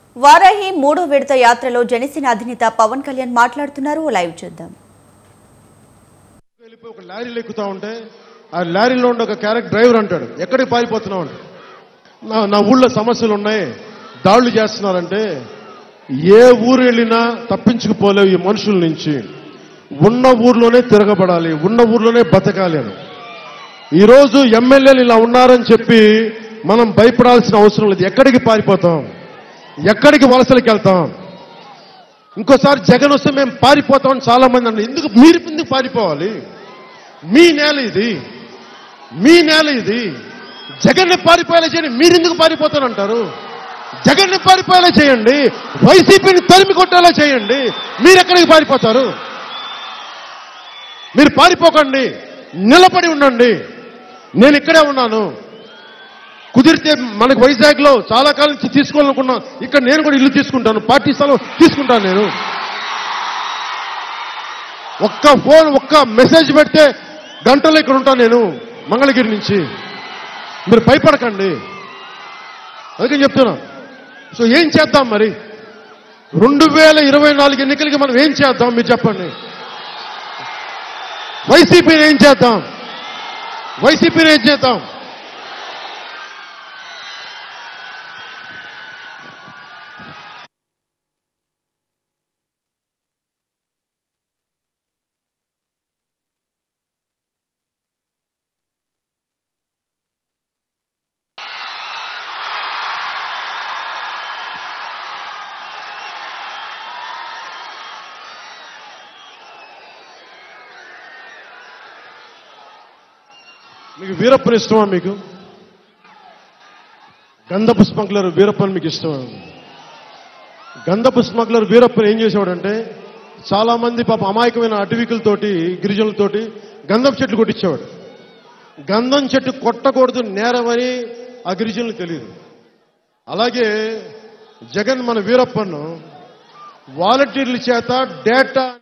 వారాహి మూడో విడత యాత్రలో జనసేన అధినేత పవన్ కళ్యాణ్ మాట్లాడుతున్నారు ఓ లైవ్ చూద్దాం వెళ్ళిపోయి ఒక లారీలో ఎక్కుతా ఉంటే ఆ లారీలో ఉండే ఒక క్యారెక్టర్ డ్రైవర్ అంటాడు ఎక్కడికి పారిపోతున్నావు అంటే నా నా ఊళ్ళో సమస్యలు ఉన్నాయి దాడులు చేస్తున్నారంటే ఏ ఊరు వెళ్ళినా తప్పించుకుపోలేవు ఈ మనుషుల నుంచి ఉన్న ఊర్లోనే తిరగబడాలి ఉన్న ఊర్లోనే బతకాలి అని ఈరోజు ఎమ్మెల్యేలు ఇలా ఉన్నారని చెప్పి మనం భయపడాల్సిన అవసరం లేదు ఎక్కడికి పారిపోతాం ఎక్కడికి వలసలకు వెళ్తాం ఇంకోసారి జగన్ వస్తే మేము పారిపోతామని చాలా మంది అన్నారు ఎందుకు మీరు ఎందుకు పారిపోవాలి మీ నేల ఇది మీ నేల ఇది జగన్ని పారిపోయేలా చేయండి మీరు ఎందుకు పారిపోతానంటారు జగన్ని పారిపోయేలా చేయండి వైసీపీని తరిమి కొట్టేలా చేయండి మీరు ఎక్కడికి పారిపోతారు మీరు పారిపోకండి నిలబడి ఉండండి నేను ఇక్కడే ఉన్నాను కుదిరితే మనకు వైజాగ్ లో చాలా కాలం నుంచి తీసుకోవాలనుకున్నా ఇక్కడ నేను కూడా ఇల్లు తీసుకుంటాను పార్టీ స్థలం తీసుకుంటాను నేను ఒక్క ఫోన్ ఒక్క మెసేజ్ పెడితే గంటలో ఇక్కడ ఉంటాను నేను మంగళగిరి నుంచి మీరు భయపడకండి అందుకని చెప్తున్నా సో ఏం చేద్దాం మరి రెండు వేల ఇరవై నాలుగు ఎన్నికలకి మనం ఏం చేద్దాం మీరు చెప్పండి వైసీపీని ఏం చేద్దాం వైసీపీని ఏం చేద్దాం మీకు వీరప్పని ఇష్టమా మీకు గంధపు స్మగ్లర్ వీరప్పని మీకు ఇష్టమా గంధపు స్మగ్లర్ వీరప్పని ఏం చేసేవాడంటే చాలా మంది పాప అమాయకమైన అటవికులతోటి గిరిజనులతోటి గంధపు చెట్లు కొట్టించేవాడు గంధం చెట్టు కొట్టకూడదు నేరమని ఆ గిరిజనులకు తెలియదు అలాగే జగన్ మన వీరప్పను వాలంటీర్ల చేత డేటా